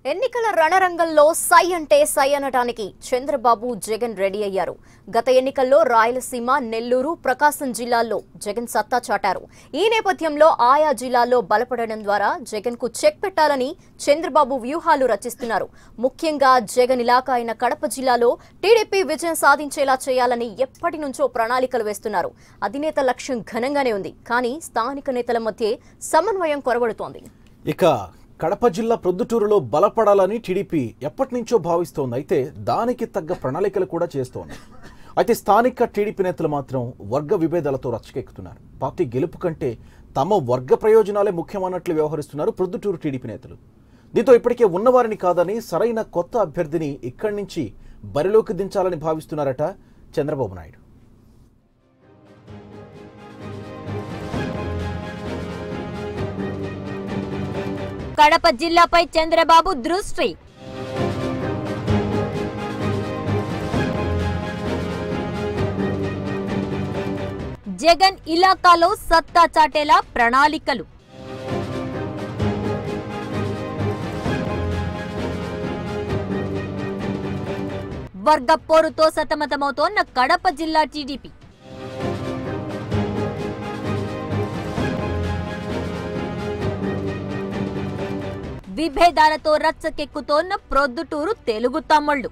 ఎన్నికల రణరంగంలో సై అంటే సై అనటానికి చంద్రబాబు జగన్ రెడీ అయ్యారు గత ఎన్నికల్లో రాయలసీమ నెల్లూరు ప్రకాశం జిల్లాల్లో జగన్ సత్తా చాటారు ఈ నేపథ్యంలో ఆయా జిల్లాల్లో బలపడడం ద్వారా జగన్ కు చెక్ పెట్టాలని చంద్రబాబు వ్యూహాలు రచిస్తున్నారు ముఖ్యంగా జగన్ ఇలాకా అయిన కడప జిల్లాలో టీడీపీ విజయం సాధించేలా చేయాలని ఎప్పటి నుంచో ప్రణాళికలు వేస్తున్నారు అధినేత లక్ష్యం ఘనంగానే ఉంది కానీ స్థానిక నేతల మధ్య సమన్వయం కొరబడుతోంది ఇక కడప జిల్లా ప్రొద్దుటూరులో బలపడాలని టీడీపీ ఎప్పటి నుంచో భావిస్తోంది అయితే దానికి తగ్గ ప్రణాళికలు కూడా చేస్తోంది అయితే స్థానిక టీడీపీ నేతలు మాత్రం వర్గ విభేదాలతో రచ్చకెక్కుతున్నారు పార్టీ గెలుపు కంటే తమ వర్గ ప్రయోజనాలే ముఖ్యమన్నట్లు వ్యవహరిస్తున్నారు ప్రొద్దుటూరు టీడీపీ నేతలు దీంతో ఇప్పటికే ఉన్నవారిని కాదని సరైన కొత్త అభ్యర్థిని ఇక్కడి నుంచి బరిలోకి దించాలని భావిస్తున్నారట చంద్రబాబు నాయుడు కడప జిల్లాపై చంద్రబాబు దృష్టి జగన్ ఇలాకాలో సత్తా చాటేలా ప్రణాళికలు వర్గ పోరుతో సతమతమవుతోన్న కడప జిల్లా టీడీపీ విభేదాలతో రచ్చకెక్కుతోన్న ప్రొద్దుటూరు తెలుగు తమ్ముళ్ళు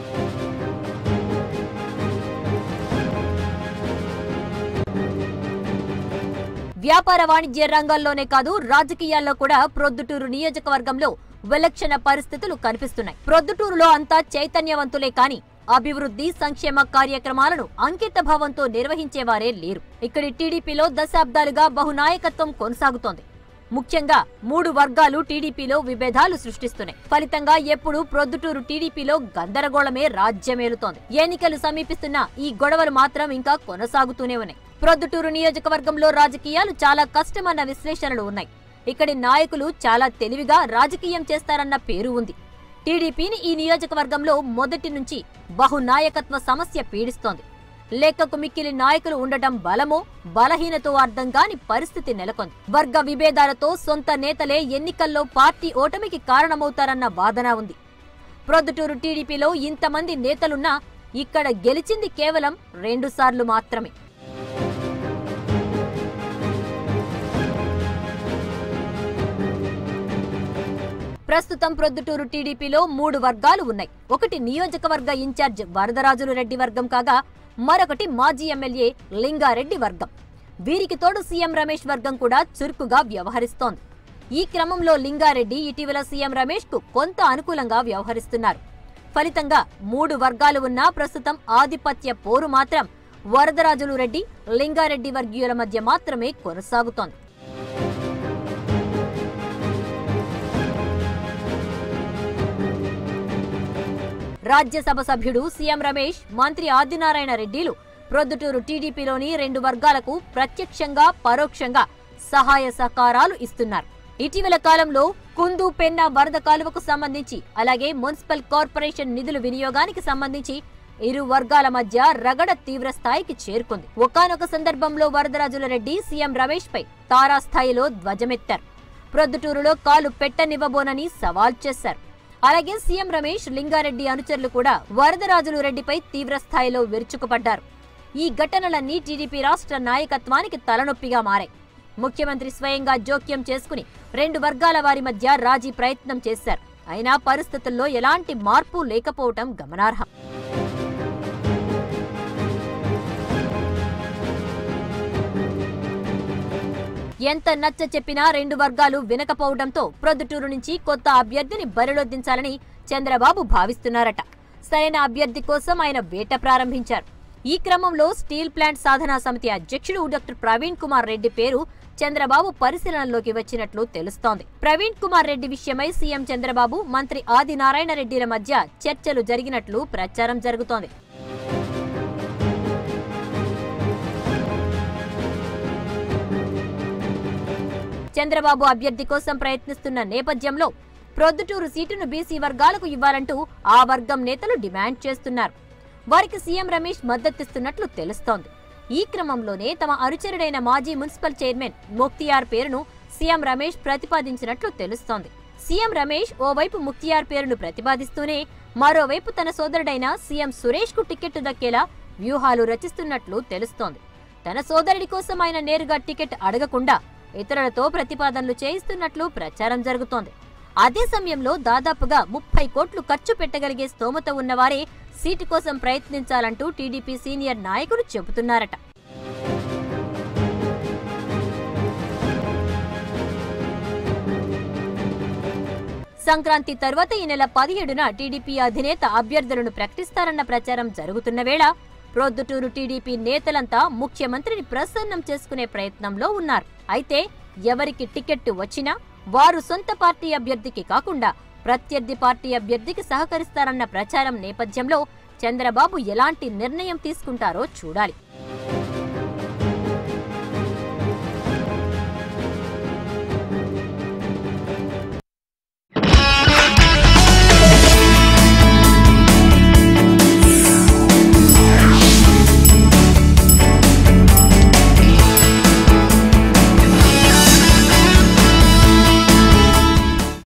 వ్యాపార వాణిజ్య రంగాల్లోనే కాదు రాజకీయాల్లో కూడా ప్రొద్దుటూరు నియోజకవర్గంలో విలక్షణ పరిస్థితులు కనిపిస్తున్నాయి ప్రొద్దుటూరులో అంతా చైతన్యవంతులే కాని అభివృద్ధి సంక్షేమ కార్యక్రమాలను అంకిత భావంతో నిర్వహించేవారే లేరు ఇక్కడి టీడీపీలో దశాబ్దాలుగా బహునాయకత్వం కొనసాగుతోంది ముఖ్యంగా మూడు వర్గాలు టీడీపీలో విభేదాలు సృష్టిస్తున్నాయి ఫలితంగా ఎప్పుడు ప్రొద్దుటూరు టీడీపీలో గందరగోళమే రాజ్యమేలుతోంది ఎన్నికలు సమీపిస్తున్న ఈ గొడవలు మాత్రం ఇంకా కొనసాగుతూనే ఉన్నాయి ప్రొద్దుటూరు నియోజకవర్గంలో రాజకీయాలు చాలా కష్టమన్న విశ్లేషణలు ఉన్నాయి ఇక్కడి నాయకులు చాలా తెలివిగా రాజకీయం చేస్తారన్న పేరు ఉంది టీడీపీని ఈ నియోజకవర్గంలో మొదటి నుంచి బహునాయకత్వ సమస్య పీడిస్తోంది లెక్కకు మిక్కిలి నాయకులు ఉండటం బలమో బలహీనతో అర్థం కాని పరిస్థితి నెలకొంది వర్గ విభేదాలతో సొంత నేతలే ఎన్నికల్లో పార్టీ ఓటమికి కారణమవుతారన్న వాదన ఉంది ప్రొద్దుటూరు టీడీపీలో ఇంతమంది నేతలున్నా ఇక్కడ గెలిచింది కేవలం రెండు సార్లు మాత్రమే ప్రస్తుతం ప్రొద్దుటూరు టీడీపీలో మూడు వర్గాలు ఉన్నాయి ఒకటి నియోజకవర్గ ఇన్ఛార్జ్ వరదరాజులు రెడ్డి వర్గం కాగా మరొకటి మాజీ ఎమ్మెల్యే లింగారెడ్డి వర్గం వీరికి తోడు సీఎం రమేష్ వర్గం కూడా చురుకుగా వ్యవహరిస్తోంది ఈ క్రమంలో లింగారెడ్డి ఇటీవల సీఎం రమేష్ కు కొంత అనుకూలంగా వ్యవహరిస్తున్నారు ఫలితంగా మూడు వర్గాలు ఉన్నా ప్రస్తుతం ఆధిపత్య పోరు మాత్రం వరదరాజులు రెడ్డి లింగారెడ్డి వర్గీయుల మధ్య మాత్రమే కొనసాగుతోంది రాజ్యసభ సభ్యుడు సీఎం రమేష్ మంత్రి ఆదినారాయణ రెడ్డిలు ప్రొద్దుటూరు టీడీపీలోని రెండు వర్గాలకు ప్రత్యక్షంగా పరోక్షంగా సహాయ సహకారాలు ఇస్తున్నారు ఇటీవల కాలంలో కుందు పెన్న వరద కాలువకు సంబంధించి అలాగే మున్సిపల్ కార్పొరేషన్ నిధుల వినియోగానికి సంబంధించి ఇరు వర్గాల మధ్య రగడ తీవ్ర స్థాయికి చేరుకుంది ఒకానొక సందర్భంలో వరదరాజుల రెడ్డి సీఎం రమేష్ పై తారాస్థాయిలో ధ్వజమెత్తారు ప్రొద్దుటూరులో కాలు పెట్టనివ్వబోనని సవాల్ చేశారు అలాగే సీఎం రమేష్ లింగారెడ్డి అనుచరులు కూడా వరదరాజులు రెడ్డిపై తీవ్ర స్థాయిలో విరుచుకుపడ్డారు ఈ ఘటనలన్నీ టీడీపీ రాష్ట్ర నాయకత్వానికి తలనొప్పిగా మారాయి ముఖ్యమంత్రి స్వయంగా జోక్యం చేసుకుని రెండు వర్గాల వారి మధ్య రాజీ ప్రయత్నం చేశారు అయినా పరిస్థితుల్లో ఎలాంటి మార్పు లేకపోవటం గమనార్హం ఎంత నచ్చ చెప్పినా రెండు వర్గాలు వినకపోవడంతో ప్రొద్దుటూరు నుంచి కొత్త అభ్యర్థిని బరిలో దించాలని చంద్రబాబు భావిస్తున్నారట సరైన అభ్యర్థి కోసం ఆయన వేట ప్రారంభించారు ఈ క్రమంలో స్టీల్ ప్లాంట్ సాధనా సమితి అధ్యక్షుడు డాక్టర్ ప్రవీణ్ కుమార్ రెడ్డి పేరు చంద్రబాబు పరిశీలనలోకి వచ్చినట్లు తెలుస్తోంది ప్రవీణ్ కుమార్ రెడ్డి విషయమై సీఎం చంద్రబాబు మంత్రి ఆది నారాయణ రెడ్డిల మధ్య చర్చలు జరిగినట్లు ప్రచారం జరుగుతోంది చంద్రబాబు అభ్యర్థి కోసం ప్రయత్నిస్తున్న నేపథ్యంలో ప్రొద్దుటూరు సీటును బీసీ వర్గాలకు ఇవ్వాలంటూ ఆ వర్గం నేతలు డిమాండ్ చేస్తున్నారు వారికి సీఎం రమేష్ మద్దతిస్తున్నట్లు తెలుస్తోంది ఈ క్రమంలోనే తమ అనుచరుడైన మాజీ మున్సిపల్ చైర్మన్ ముక్తియార్ పేరును సీఎం రమేష్ ప్రతిపాదించినట్లు తెలుస్తోంది సీఎం రమేష్ ఓవైపు ముక్తియార్ పేరును ప్రతిపాదిస్తూనే మరోవైపు తన సోదరుడైన సీఎం సురేష్ కు టికెట్ దక్కేలా వ్యూహాలు రచిస్తున్నట్లు తెలుస్తోంది తన సోదరుడి కోసం ఆయన నేరుగా టికెట్ అడగకుండా ఇతరులతో ప్రతిపాదనలు చేయిస్తున్నట్లు ప్రచారం జరుగుతోంది అదే సమయంలో దాదాపుగా ముప్పై కోట్లు ఖర్చు పెట్టగలిగే స్తోమత ఉన్నవారే సీటు కోసం ప్రయత్నించాలంటూ టీడీపీ సీనియర్ నాయకులు చెబుతున్నారట సంక్రాంతి తర్వాత ఈ నెల పదిహేడున టీడీపీ అధినేత అభ్యర్థులను ప్రకటిస్తారన్న ప్రచారం జరుగుతున్న వేళ ప్రొద్దుటూరు టీడీపీ నేతలంతా ముఖ్యమంత్రిని ప్రసన్నం చేసుకునే ప్రయత్నంలో ఉన్నారు అయితే ఎవరికి టికెట్ వచ్చినా వారు సొంత పార్టీ అభ్యర్థికి కాకుండా ప్రత్యర్థి పార్టీ అభ్యర్థికి సహకరిస్తారన్న ప్రచారం నేపథ్యంలో చంద్రబాబు ఎలాంటి నిర్ణయం తీసుకుంటారో చూడాలి